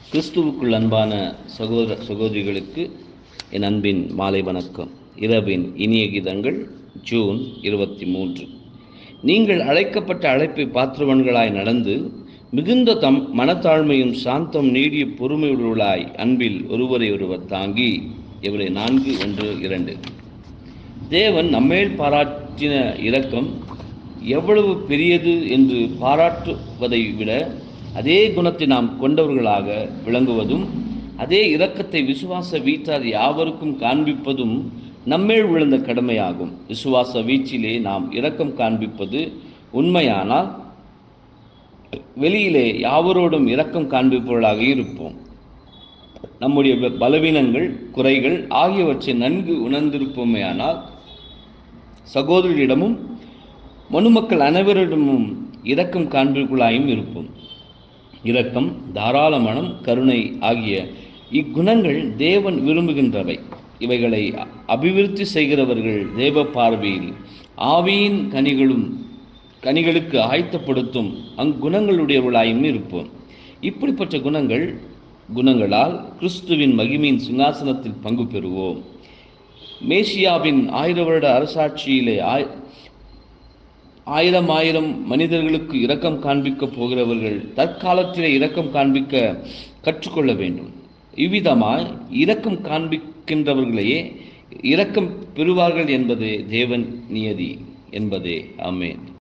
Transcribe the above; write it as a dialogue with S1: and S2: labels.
S1: கிறிஸ்துவுக்குள் அன்பான சகோதர சகோதரிகளுக்கு என் அன்பின் மாலை வணக்கம் இரவின் இனிய கீதங்கள் ஜூன் இருபத்தி மூன்று நீங்கள் அழைக்கப்பட்ட அழைப்பை பாத்திரவன்களாய் நடந்து மிகுந்த தம் மனத்தாழ்மையும் சாந்தம் நீடிய பொறுமையுள்ளவர்களாய் அன்பில் ஒருவரை ஒருவர் தாங்கி இவரை நான்கு ஒன்று இரண்டு தேவன் நம்மேல் பாராட்டின இரக்கம் எவ்வளவு பெரியது என்று பாராட்டுவதை விட அதே குணத்தை நாம் கொண்டவர்களாக விளங்குவதும் அதே இரக்கத்தை விசுவாச வீட்டார் யாவருக்கும் காண்பிப்பதும் நம்மேல் விழுந்த கடமையாகும் விசுவாச வீச்சிலே நாம் இரக்கம் காண்பிப்பது உண்மையானால் வெளியிலே யாவரோடும் இரக்கம் காண்பிப்பவர்களாக இருப்போம் நம்முடைய ப- பலவீனங்கள் குறைகள் ஆகியவற்றை நன்கு உணர்ந்திருப்போமேயானால் சகோதரியிடமும் மனுமக்கள் அனைவரிடமும் இரக்கம் காண்பிற்குள்ளாயும் இருப்போம் இரக்கம் தாராள மனம் கருணை ஆகிய இக்குணங்கள் தேவன் விரும்புகின்றவை இவைகளை அ- அபிவிருத்தி செய்கிறவர்கள் தேவ பார்வையில் ஆவியின் கனிகளும் கனிகளுக்கு ஆயத்தப்படுத்தும் அங்குணங்களுடையவர்களாயும் இருப்போம் இப்படிப்பட்ட குணங்கள் குணங்களால் கிறிஸ்துவின் மகிமையின் சிங்காசனத்தில் பங்கு பெறுவோம் மேசியாவின் ஆயிர வருட அரசாட்சியிலே ஆய் ஆயிரம் ஆயிரம் மனிதர்களுக்கு இரக்கம் காண்பிக்க போகிறவர்கள் தற்காலத்திலே இரக்கம் காண்பிக்க கற்றுக்கொள்ள வேண்டும் இவ்விதமாய் இரக்கம் காண்பிக்கின்றவர்களையே இரக்கம் பெறுவார்கள் என்பது தேவன் நியதி என்பதே ஆமென்